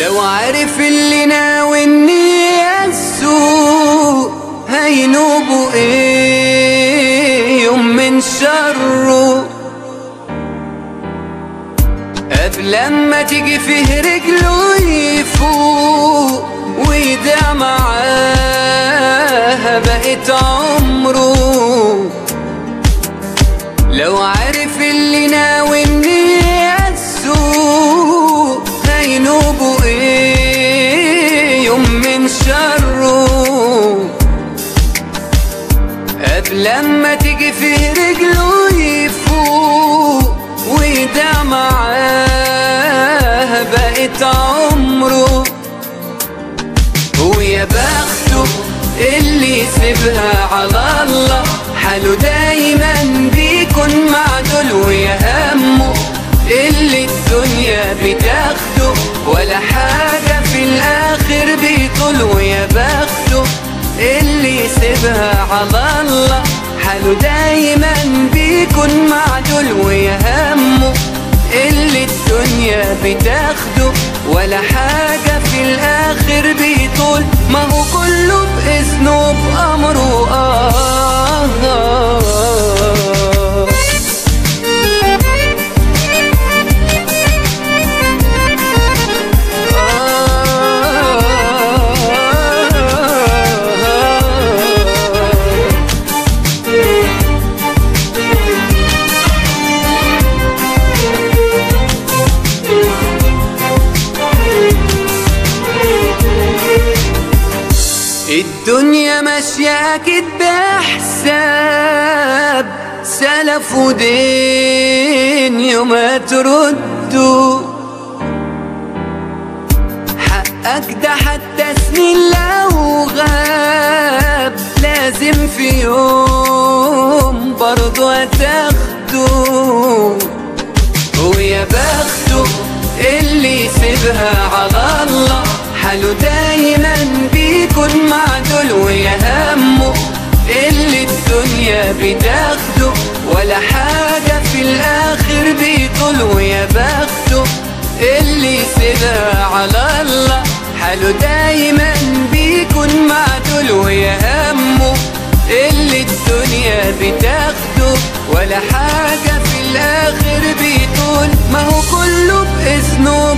لو عارف اللي ناوي النية السوء هينوبوا ايه يوم من شره قبل ما تيجي فيه رجله يفوق ويدع معاها بقت عمره لو عارف اللي ناوي النية السوء هينوبوا ايه يوم من شره قبل ما تيجي فيه رجله يفوق ويدع معاها بقت عمره ويا بخته اللي يسيبها على الله حاله دايما بيكون معدول ويا همه اللي الدنيا بتاخده ولا حاجة في الآخر بيطول ويا بخته اللي يسيبها على الله حاله دايما بيكون معدول ويا همه اللي الدنيا بتاخده ولا حاجة في الآخر بيطول ما هو كله بإذنه بأمره آه, آه, آه الدنيا ماشية أكيد بحساب سلف ودين يوم تردوا حقك ده حتى سنين لو غاب لازم في يوم برضو هتاخده ويا بخته اللي يسيبها على الله حاله دايما بيكون معدول ويا همه اللي الدنيا بتاخده ولا حاجة في الآخر بيطول ويا بخته اللي يسيبها على الله حاله دايما بيكون معدول ويا همه اللي الدنيا بتاخده ولا حاجة في الآخر بيطول ما هو كله بإذنه